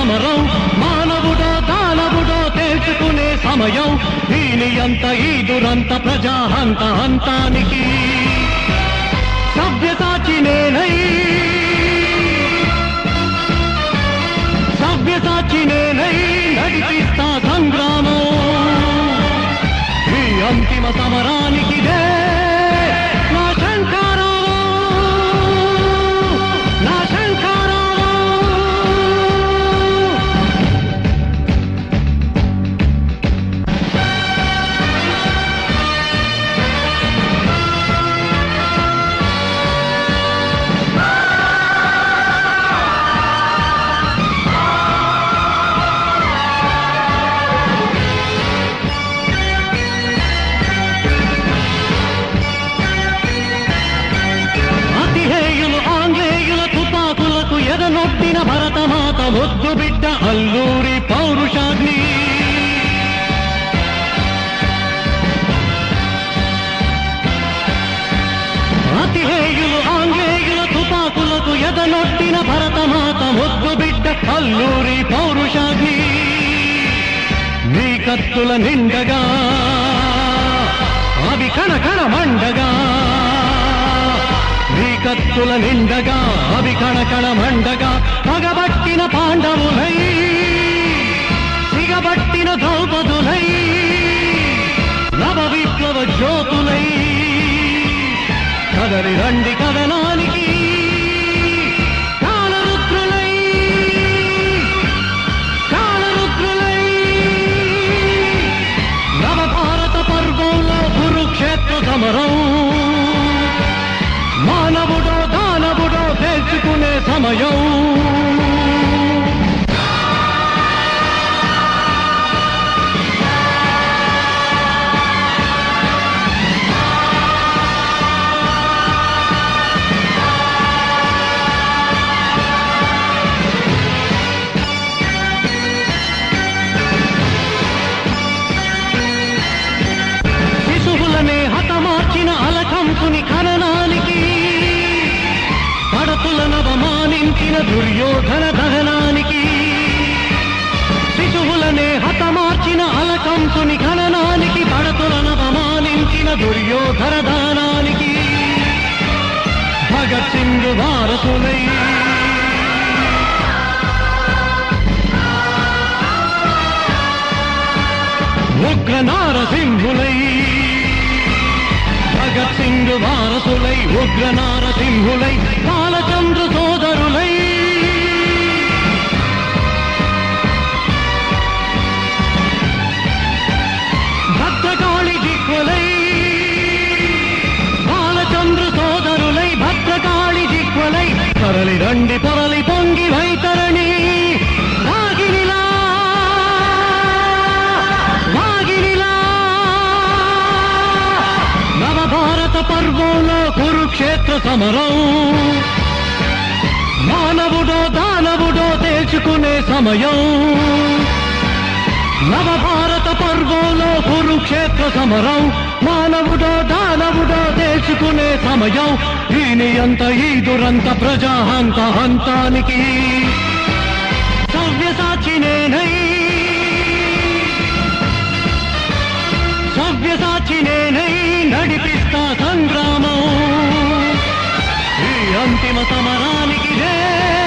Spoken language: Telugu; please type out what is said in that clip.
సమరం మానవుడో దానవుడో తేల్చుకునే సమయం దీని అంత ఈ దురంత ప్రజాహంత హంతానికి సభ్యసాచి నేనై సభ్యసాచి నేనై నడిపిస్తా సంగ్రామం ఈ అంతిమ సమరానికిదే నా శంకారావం నా శంకారావం అతిహేయులు ఆంగ్లేయుల తుపాకులకు ఎదనొట్టిన భరతమాత ముద్దు బిడ్డ అల్లూరి పౌరుషాగ్ని అతిహేయులు ఆంగ్లేయుల తుపాకులకు ఎదనొట్టిన భరతమాత ముద్దు బిడ్డ అల్లూరి పౌరుషాగ్ని నీ కత్తుల నిండగా అవి కణ కణ మండగా నీ కత్తుల నిండగా అవి కణ కణ మండగా పగబట్టిన పాండవులై సిగబట్టిన ద్రౌపదులై నవ విప్లవ జ్యోతులై కదలి రండి కదనానికి కాలరుద్రులై కాలరుద్రులై నవ భారత పర్వంలో కురుక్షేత్ర సమరం మానవుడో దానవుడో తెలుసుకునే సమయం శిశువులనే హతమార్చిన అలకంపుని ఖననానికి పడతులనవమానించిన దుర్యోధన దహనానికి శిశువులనే హతమార్చిన అలకంపుని ఖననానికి పడతులనవమానించిన దుర్యోధన దహనానికి భగత్ సింగ్ వారసులై ఉగ్ర నారసింహులై భగత్ సింగ్ వారసులై ఉగ్ర నారసింహులై బాలచంద్ర సోదరులై భద్రకాళి జిహ్వలై బాలచంద్ర సోదరులై భద్రకాళి జిహ్వలై తరలి రండి పొరలి పొంగి వైతరణి వాగినిలా వాగినిలా నవభారత పర్వంలో కురుక్షేత్ర సమరం మానవుడో దానవుడో తేల్చుకునే సమయం నవభారత పర్వంలో కురుక్షేత్ర సమరం మానవుడో దానవుడో తేల్చుకునే సమయం దీని అంత ఈ దురంత ప్రజాహంత హంతానికి సవ్యసాచి నేనై సవ్యసాచి నేనై నడిపిస్తా సంగ్రామం ఈ అంతిమ సమరానికి రే